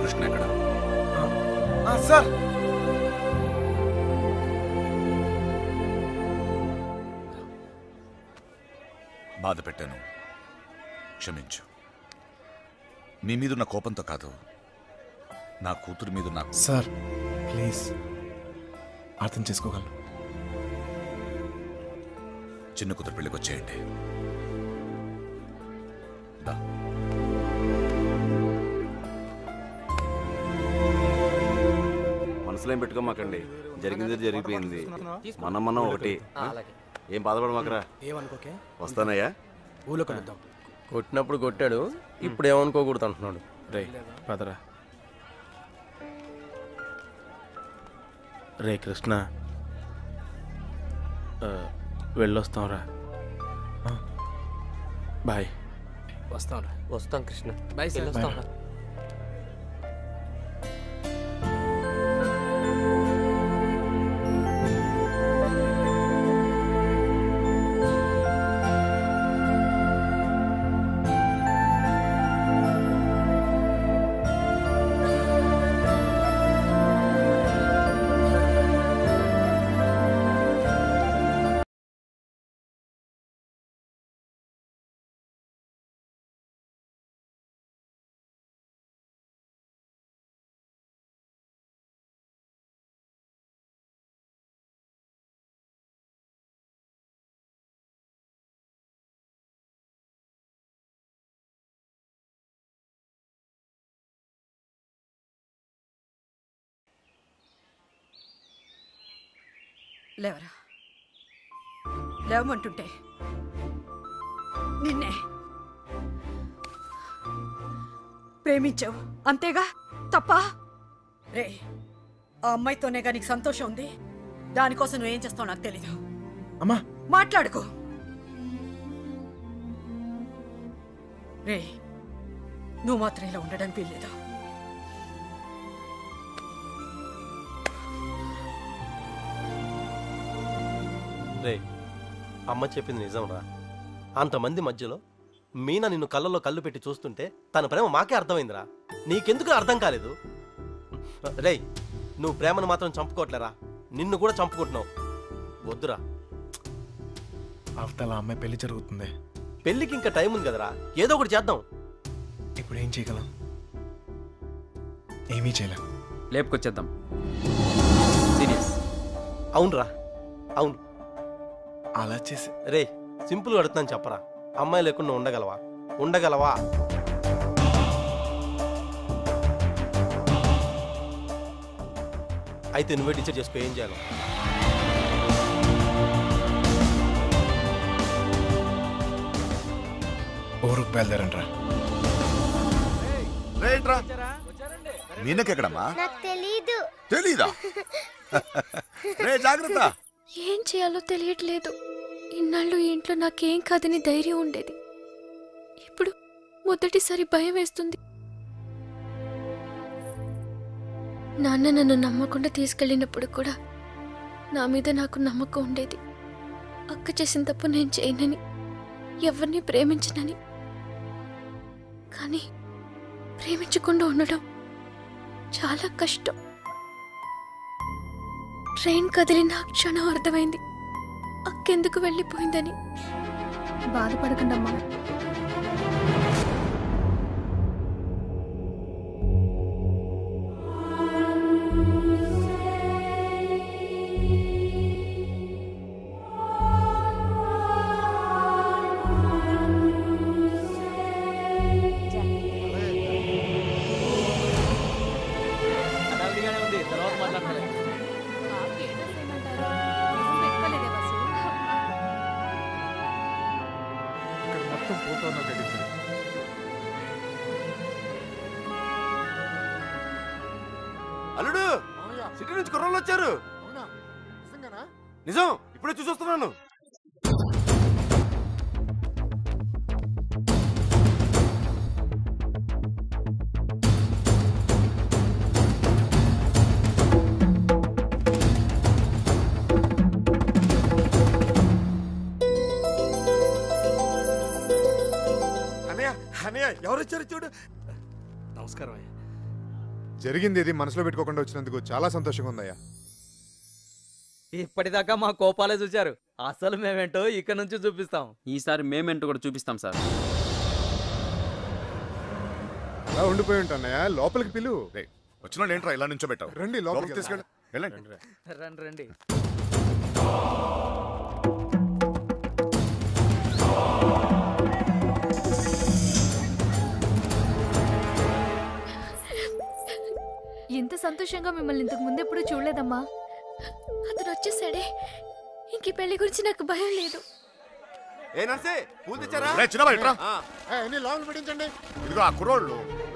కృష్ణ ఎక్కడ సార్ బాధ పెట్టాను క్షమించు మీ మీదున్న కోపంతో కాదు నా కూతురు మీద నాకు సార్ ప్లీజ్ అర్థం చేసుకోగలను చిన్న కూతురు పెళ్ళికి వచ్చేయండి దా. మనసులో ఏం పెట్టుకోమాకండి జరిగింది జరిగిపోయింది మనం మనం ఒకటి ఏం బాధపడమాకరా ఏమనుకోకే వస్తానయ్యా ఊళ్ళో కలుద్దాం కొట్టినప్పుడు కొట్టాడు ఇప్పుడు ఏమనుకోకూడదు అంటున్నాడు రే పదరా రే కృష్ణ ఆ, వెళ్ళొస్తాంరా బాయ్ వస్తాం వస్తాం కృష్ణ బాయ్ సార్ వెళ్ళొస్తాం రా. లేవరా లేవమంటుంటే నిన్నే ప్రేమించావు అంతేగా తప్ప రే ఆ అమ్మాయితోనే నీకు సంతోషం ఉంది దానికోసం నువ్వేం చేస్తావు నాకు తెలీదు అమ్మా మాట్లాడుకో రే నువ్వు మాత్రం ఇలా ఉండడానికి వీల్లేదు రే అమ్మ చెప్పింది నిజంరా అంతమంది మధ్యలో మీనా నిన్ను కళ్ళలో కళ్ళు పెట్టి చూస్తుంటే తన ప్రేమ మాకే అర్థమైందిరా నీకెందుకు అర్థం కాలేదు రేయ్ నువ్వు ప్రేమను మాత్రం చంపుకోవట్లేరా నిన్ను కూడా చంపుకుంటున్నావు వద్దురా అవతల అమ్మాయి పెళ్లి జరుగుతుంది పెళ్ళికి ఇంకా టైం ఉంది కదరా ఏదో ఒకటి చేద్దాం ఇప్పుడు ఏం చేయగలం ఏమీ చేయలేం లేపుకొచ్చేద్దాం సీరియస్ అవునరా అవును అలా చేసి రే సింపుల్గా అడుగుతున్నాను చెప్పరా అమ్మాయి లేకుండా ఉండగలవా ఉండగలవా అయితే నువ్వే డిసైడ్ చేసుకో ఏం చేయాలో ఊరుకు బయలుదేరంట్రా రేట్రా మీనకెక్కడమ్మా నాకు తెలీదు తెలీదా రే జాగ్రత్త ఏం చేయాలో తెలియట్లేదు ఇన్నాళ్ళు ఈ ఇంట్లో నాకేం కాదని ధైర్యం ఉండేది ఇప్పుడు మొదటిసారి భయం వేస్తుంది నాన్న నన్ను నమ్మకుండా తీసుకెళ్ళినప్పుడు కూడా నా మీద నాకు నమ్మకం ఉండేది అక్క చేసిన తప్పు నేను చేయనని ఎవరిని ప్రేమించనని కానీ ప్రేమించకుండా ఉండడం చాలా కష్టం ట్రైన్ కదిలిన ఆ క్షణం అర్థమైంది అక్కెందుకు వెళ్ళిపోయిందని బాధపడకండమ్మా ఉంది తర్వాత మాట్లాడతాను ఇక్కడ మొత్తం పోతాను కట్టించారు అల్లుడు సిటీ నుంచి కుర్రోళ్ళు వచ్చారు నిజం ఇప్పుడే చూసొస్తున్నాను అన్నయ్య అన్నయ్య ఎవరు వచ్చారు చూడు నమస్కారం అయ్య జరిగింది ఇది మనసులో పెట్టుకోకుండా వచ్చినందుకు చాలా సంతోషంగా ఉందయ్యా ఇప్పటిదాకా మా కోపాలే చూశారు అసలు మేమేంటో ఇక్కడ నుంచి చూపిస్తాం ఈసారి మేమేంటో కూడా చూపిస్తాం సార్ అలా ఉండిపోయి ఉంటానయ్యా లోపలికి పిలు రే వచ్చిన వాళ్ళు ఏంట్రా ఇలా నుంచో పెట్టావు రండి లోపలికి తీసుకెళ్ళి వెళ్ళండి రండి రండి ఎంత సంతోషంగా మిమ్మల్ని ఇంతకు ముందు ఎప్పుడు చూడలేదమ్మా అతను వచ్చేసాడే ఇంక ఈ పెళ్లి గురించి నాకు భయం లేదు ఏ నర్సే పూలు తెచ్చారా రే చిన్నబాయ్ ఇట్రా ఆ, అన్ని లోపల పెట్టించండి ఇదిగో ఆ కుర్రోళ్ళు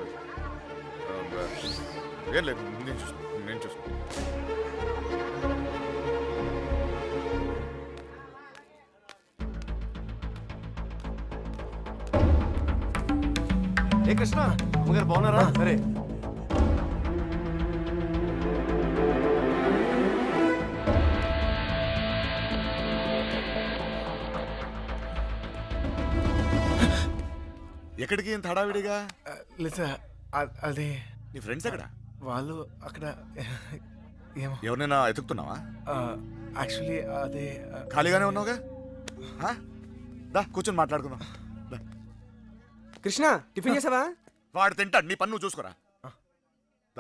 ఏం లేదు నేను చూసు నేను చూసు ఏ కృష్ణ అమ్మగారు బాగున్నారా సరే ఎక్కడికి ఇంత హడావిడిగా లేదా అది నీ ఫ్రెండ్స్ ఎక్కడ వాళ్ళు అక్కడ ఏమో ఎవరినైనా ఎతుకుతున్నావా యాక్చువల్లీ అదే ఆ, ఖాళీగానే ఉన్నావుగా ఆ? దా కూర్చొని మాట్లాడుకుందాం దా. కృష్ణ టిఫిన్ చేసావా వాడు తింటాడు నీ పన్ను నువ్వు చూసుకోరా దా.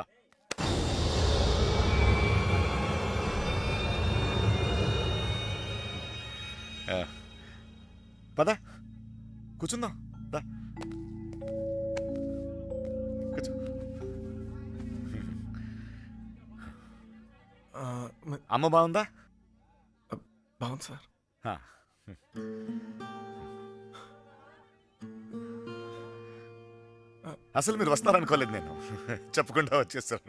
ఆ. పద కూర్చుందాం దా కూర్చో ఆ, మ- అమ్మ బాగుందా బాగుంది సార్ ఆ. అసలు మీరు వస్తారనుకోలేదు నేను చెప్పకుండా వచ్చేసాను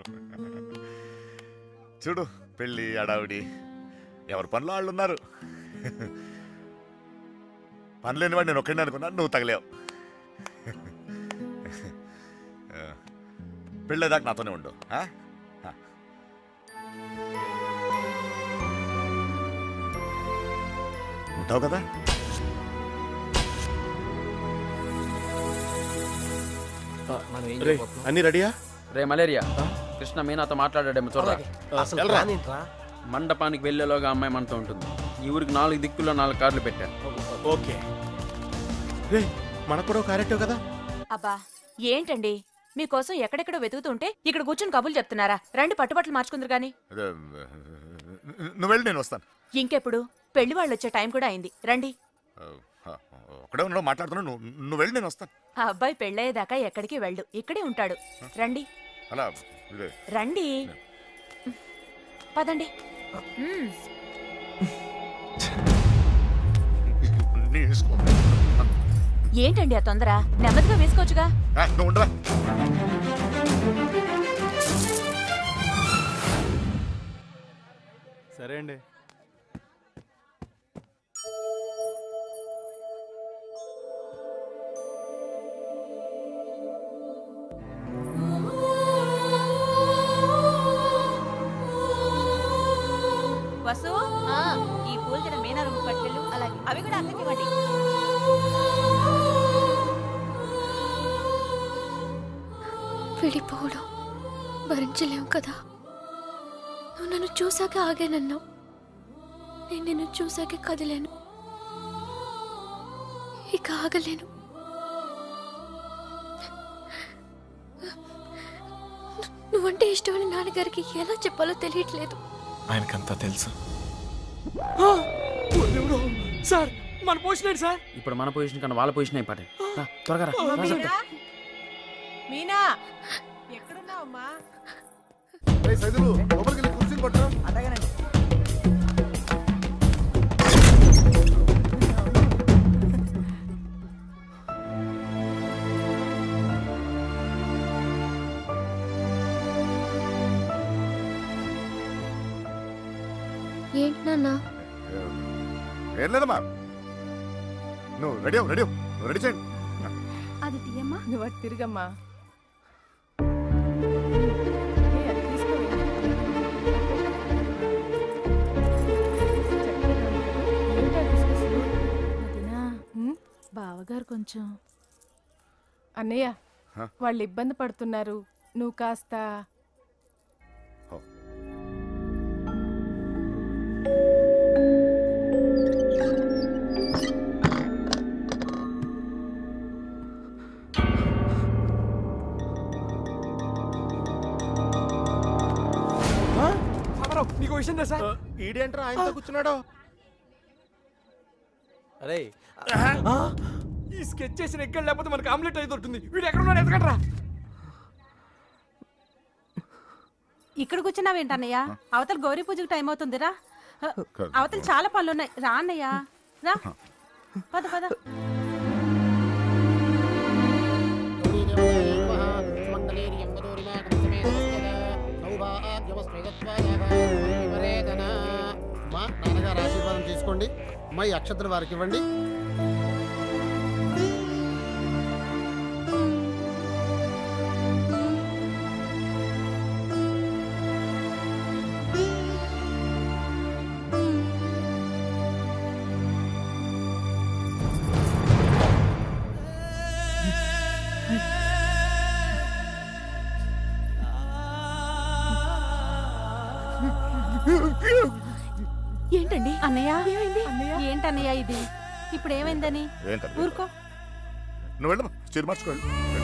చూడు పెళ్ళి అడావిడి ఎవరి పనులు వాళ్ళు ఉన్నారు పని లేనివాడు నేను ఒక్కడిని అనుకున్నాను నువ్వు తగలేవు పెళ్ళేదాకా నాతోనే ఉండు ఆ? ఆ. ఉంటావు కదా మనం ఏం రే చేయబోతున్నాం? అన్ని రెడీయా రే మలేరియా కృష్ణ మీనాతో మాట్లాడాడేమో చూడరా అలాగే. అసలు వెళ్ళరా. ప్లాన్ ఏంట్రా మండపానికి వెళ్ళేలోగా అమ్మాయి మనతో ఉంటుంది ఈ ఊరికి నాలుగు దిక్కుల్లో నాలుగు కార్లు పెట్టాను ఓకే రే మనకు కూడా క్యారెక్టర్ కదా అబ్బా ఏంటండి మీకోసం ఎక్కడెక్కడో వెతుకుతుంటే ఇక్కడ కూర్చొని కబుర్లు చెప్తున్నారా రండి పట్టుబట్టలు మార్చుకుందరు గాని అదే, నువ్వు వెళ్ళి నేను వస్తాను ఇంకెప్పుడు పెళ్లి వాళ్ళు వచ్చే టైం కూడా అయింది రండి ఒకడే ఉన్నావు మాట్లాడుతున్నావు నువ్వు నువ్వు వెళ్ళి నేను వస్తాను ఆ అబ్బాయి పెళ్ళయ్యేదాకా ఎక్కడికి వెళ్ళు ఇక్కడే ఉంటాడు రండి అలా ఇదే రండి పదండి మ్మ్. నీ ఇష్టం. ఏంటండి ఆ తొందర నెమ్మదిగా వేసుకోవచ్చుగా ఆ, నువ్వు ఉండవా సరే అండి వసు ఈ పూల జడ మీనా రూమ్ పట్టుకెళ్ళు అలాగే అవి కూడా అక్కకి ఇవ్వండి విడిపోవడం భరించలేవు కదా నువ్వు నన్ను చూశాక ఆగానన్నావు నేను నిన్ను చూశాక కదిలేను ఇక ఆగలేను ను- నువ్వంటే ఇష్టమని నాన్నగారికి ఎలా చెప్పాలో తెలియట్లేదు ఆయనకంతా తెలుసు సార్ మన పోషన్ సార్ ఇప్పుడు మన పొజిషన్ కన్నా వాళ్ళ పొజిషన్ అయిపోయాయి రా, త్వరగా రా, రా చెప్తా. మీనా ఎక్కడున్నావమ్మా సైదులు లోపలికి వెళ్ళి కుర్చీలు పట్టురా అలాగేనండి ఏంటి నాన్న ఏం లేదమ్మా నువ్వు రెడీ అవ్వు, రెడీ అవ్వు. నువ్వు రెడీ చేయండి అది తీయమ్మా నువ్వు అటు తిరగమ్మా బావగారు కొంచెం అన్నయ్య హ? వాళ్ళు ఇబ్బంది పడుతున్నారు నువ్వు కాస్త నీకు విషయం తెలుసా ఈడేంట్రా ఆయనతో కూర్చున్నాడు అరే ఈ స్కెచ్ చేసిన ఎక్కడ లేకపోతే మనకి ఆమ్లెట్ అయితే దొరుకుతుంది వీడు ఎక్కడ ఉన్నాడు ఎదగట్రా ఇక్కడ కూర్చున్నావేంటన్నయ్య అవతల గౌరీ పూజకు టైం అవుతుందిరా అవతల చాలా పనులు ఉన్నాయి రా అన్నయ్య రా పద పద మా నాన్నగారు ఆశీర్వాదం తీసుకోండి మా ఈ అక్షతలు వారికి ఇవ్వండి ఏంటండి అన్నయ్య ఏంటన్నయ్య ఇది ఇప్పుడు ఏమైందని ఏంటది? ఊరుకో నువ్వు వెళ్ళమ్మా చీర మార్చుకోవాలి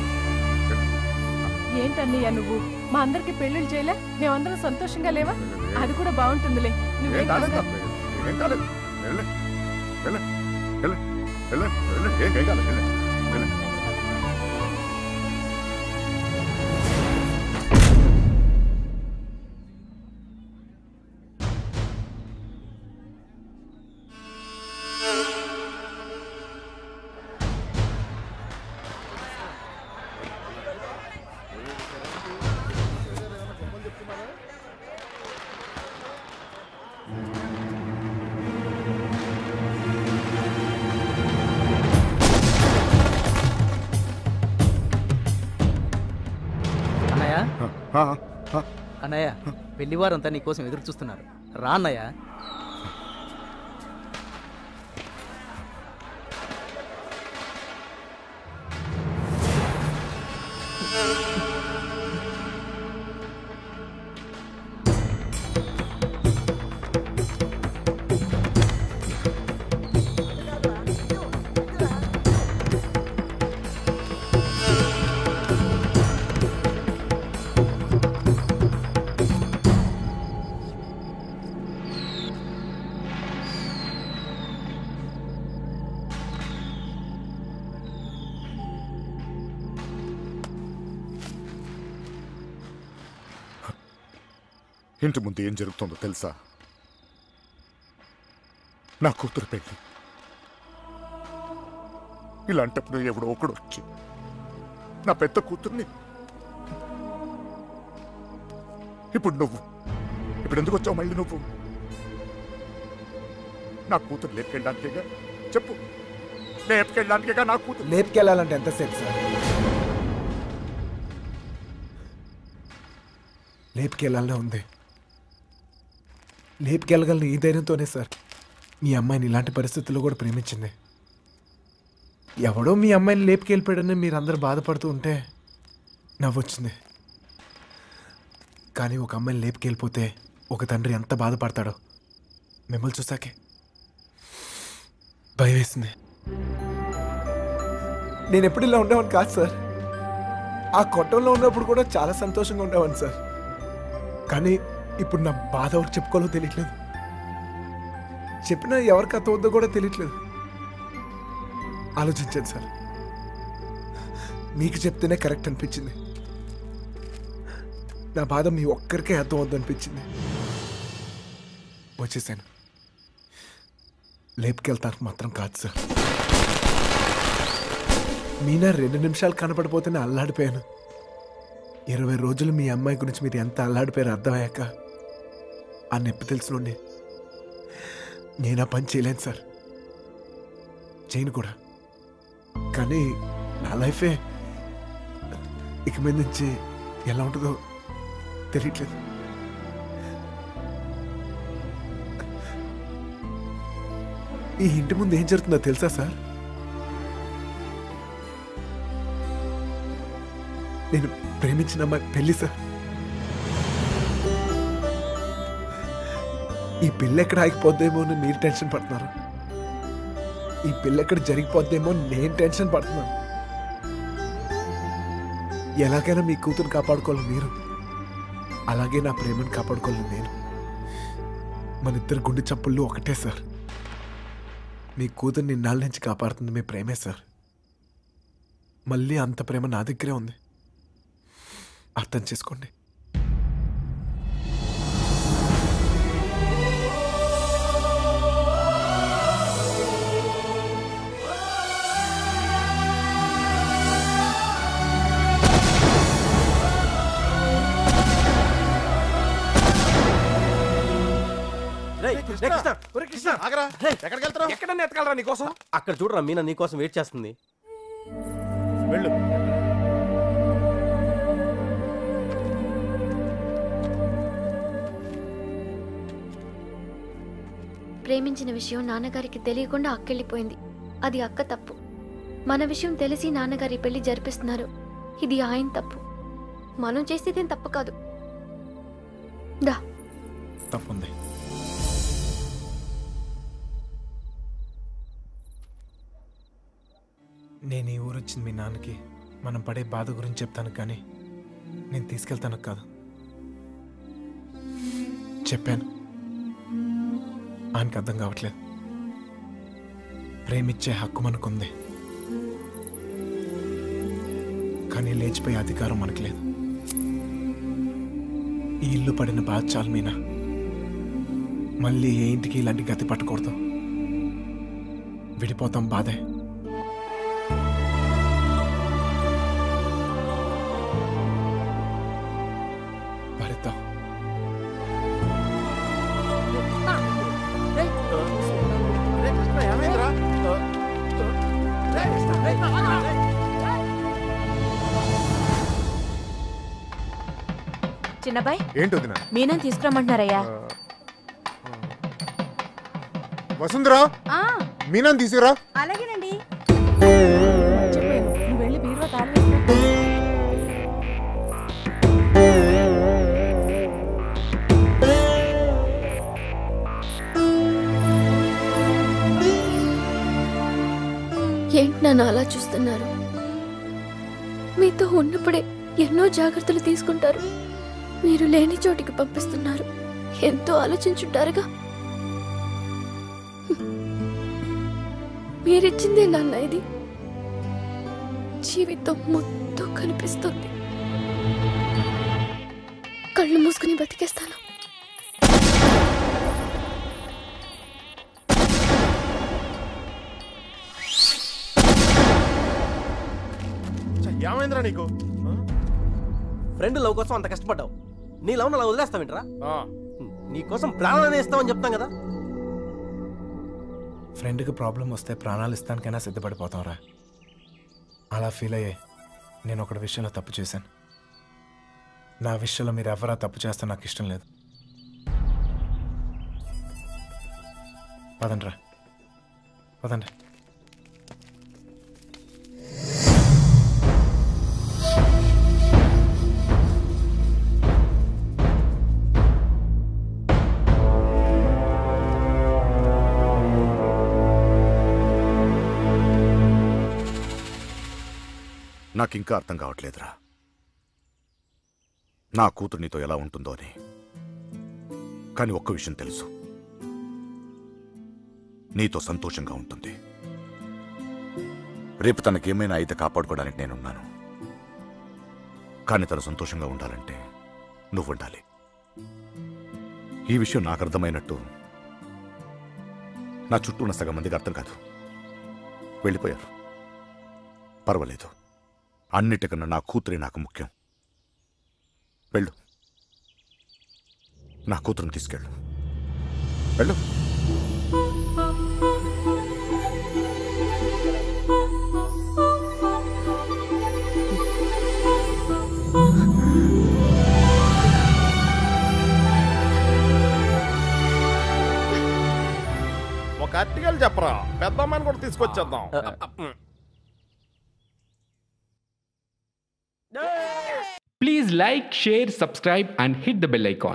ఏంటన్నయ్య నువ్వు మా అందరికి పెళ్లిళ్ళు చేయలే మేమందరం సంతోషంగా లేవా అది కూడా బాగుంటుందిలే నువ్వేం ఏం కాలేదు కంగారు- తప్ప, ఏం కాలేదు వెళ్ళు వెళ్ళు వెళ్ళు వెళ్ళు వెళ్ళు ఏం ఏం కాలేదు వెళ్ళు వెళ్ళు అన్నయ్య ఆ, ఆ, అన్నయ్య పెళ్లి వారంతా నీకోసం ఎదురు చూస్తున్నారు రా అన్నయ్య ఇంటి ముందు ఏం జరుగుతుందో తెలుసా నా కూతురు పెళ్లి ఇలాంటప్పుడు ఎవడో ఒకడు వచ్చి నా పెద్ద కూతుర్ని ఇప్పుడు నువ్వు ఇప్పుడు ఎందుకు వచ్చావు మళ్ళీ నువ్వు నా కూతురు లేపుకెళ్ళడానికేగా చెప్పు లేపుకెళ్ళడానికేగా నా కూతురు లేపుకెళ్ళాలంటే ఎంతసేపు సార్ లేపుకెళ్ళాలనే ఉంది లేపుకెళ్ళగలను ఈ ధైర్యంతోనే సార్ మీ అమ్మాయిని ఇలాంటి పరిస్థితుల్లో కూడా ప్రేమించింది ఎవడో మీ అమ్మాయిని లేపుకెళ్ళిపోయాడని మీరు అందరు బాధపడుతూ ఉంటే నవ్వొచ్చింది కానీ ఒక అమ్మాయిని లేపుకెళ్ళిపోతే ఒక తండ్రి ఎంత బాధపడతాడో మిమ్మల్ని చూసాకే భయం వేసింది నేను ఎప్పుడు ఇలా ఉండేవాడిని కాదు సార్ ఆ కొట్టంలో ఉన్నప్పుడు కూడా చాలా సంతోషంగా ఉండేవాడిని సార్ కానీ ఇప్పుడు నా బాధ ఎవరికి చెప్పుకోవాలో తెలియట్లేదు చెప్పినా ఎవరికి అర్థమవుద్దో కూడా తెలియట్లేదు ఆలోచించాను సార్ మీకు చెప్తేనే కరెక్ట్ అనిపించింది నా బాధ మీ ఒక్కరికే అర్థమవుద్దు అనిపించింది వచ్చేసాను లేపుకెళ్తారు మాత్రం కాదు సార్ మీనా రెండు నిమిషాలు కనపడిపోతేనే అల్లాడిపోయాను ఇరవై రోజులు మీ అమ్మాయి గురించి మీరు ఎంత అల్లాడిపోయారో అర్థమయ్యాక ఆ నొప్పి తెలుసునండి నేను ఆ పని చేయలేను సార్ చేయను కూడా కానీ నా లైఫే ఇక మీద నుంచి ఎలా ఉంటుందో తెలియట్లేదు ఈ ఇంటి ముందు ఏం జరుగుతుందో తెలుసా సార్ నేను ప్రేమించిన అమ్మాయి పెళ్లి సార్ ఈ పిల్ల ఎక్కడ ఆగిపోద్దేమో అని మీరు టెన్షన్ పడుతున్నారు ఈ పిల్ల ఎక్కడ జరిగిపోద్దేమో అని నేను టెన్షన్ పడుతున్నాను ఎలాగైనా మీ కూతురు కాపాడుకోవాలి మీరు అలాగే నా ప్రేమను కాపాడుకోవాలి నేను మన ఇద్దరు గుండె చప్పుళ్ళు ఒకటే సార్ మీ కూతుర్ని ఇన్నాళ్ళ నుంచి కాపాడుతుంది మీ ప్రేమే సార్ మళ్ళీ అంత ప్రేమ నా దగ్గరే ఉంది అర్థం చేసుకోండి రేయ్, రేయ్ కృష్ణ, ఒరే కృష్ణ ఆగరా ఎక్కడికి వెళ్తున్నావు ఎక్కడన్నా ఎతకాలరా నీకోసం అక్కడ చూడరా మీనా నీకోసం వెయిట్ చేస్తుంది వెళ్ళు ప్రేమించిన విషయం నాన్నగారికి తెలియకుండా అక్కెళ్ళిపోయింది అది అక్క తప్పు మన విషయం తెలిసి నాన్నగారి పెళ్లి జరిపిస్తున్నారు ఇది ఆయన తప్పు మనం చేసేదేం తప్పు కాదు దా తప్పుంది నేను ఈ ఊరు వచ్చింది మీ నాన్నకి మనం పడే బాధ గురించి చెప్తాను కానీ నేను తీసుకెళ్తాను కాదు చెప్పాను ఆయనకి అర్థం కావట్లేదు ప్రేమిచ్చే హక్కు మనకుంది కానీ లేచిపోయే అధికారం మనకు లేదు ఈ ఇల్లు పడిన బాధ చాలు మీనా మళ్ళీ ఏ ఇంటికి ఇలాంటి గతి పట్టకూడదు విడిపోతాం బాధే భరిద్దాం చిన్నబాయ్ ఏంటి వదిన మీనని తీసుకురమ్మంటున్నారయ్యా వసుంధరా మీనాన్ని తీసుకురా అలాగేనండి నువ్వు వెళ్ళి బీరువా తాళం వేసుకో. ఏంటి నన్ను అలా చూస్తున్నారు మీతో ఉన్నప్పుడే ఎన్నో జాగ్రత్తలు తీసుకుంటారు మీరు లేని చోటికి పంపిస్తున్నారు ఎంతో ఆలోచించుంటారుగా మీరిచ్చిందే నాన్న ఇది జీవితం మొత్తం కనిపిస్తుంది కళ్ళు మూసుకుని బతికేస్తాను ఏమైందిరా నీకు ఫ్రెండ్ లవ్ కోసం అంత కష్టపడ్డావు నీ లవ్ అలా వదిలేస్తావేంట్రా నీ కోసం ప్రాణాలు ఇస్తామని చెప్తాం కదా ఫ్రెండ్కి ప్రాబ్లం వస్తే ప్రాణాలు ఇస్తానికైనా సిద్ధపడిపోతాంరా అలా ఫీల్ అయ్యే నేను ఒకటి విషయంలో తప్పు చేశాను నా విషయంలో మీరు ఎవరా తప్పు చేస్తే నాకు ఇష్టం లేదు పదండ్రా పదండి నాకింకా అర్థం కావట్లేదురా నా కూతురు నీతో ఎలా ఉంటుందో అని కానీ ఒక్క విషయం తెలుసు నీతో సంతోషంగా ఉంటుంది రేపు తనకేమైనా అయితే కాపాడుకోవడానికి నేనున్నాను కానీ తను సంతోషంగా ఉండాలంటే నువ్వు ఉండాలి ఈ విషయం నాకు అర్థమైనట్టు నా చుట్టూ ఉన్న సగం మందికి అర్థం కాదు వెళ్ళిపోయారు పర్వాలేదు అన్నిటికన్నా నా కూతురే నాకు ముఖ్యం వెళ్ళు నా కూతురుని తీసుకెళ్ళు వెళ్ళు ఒక అర్టికల్ చెప్పరా పెద్దమ్మని కూడా తీసుకొచ్చేద్దాం Please like, share, subscribe, and hit the bell icon.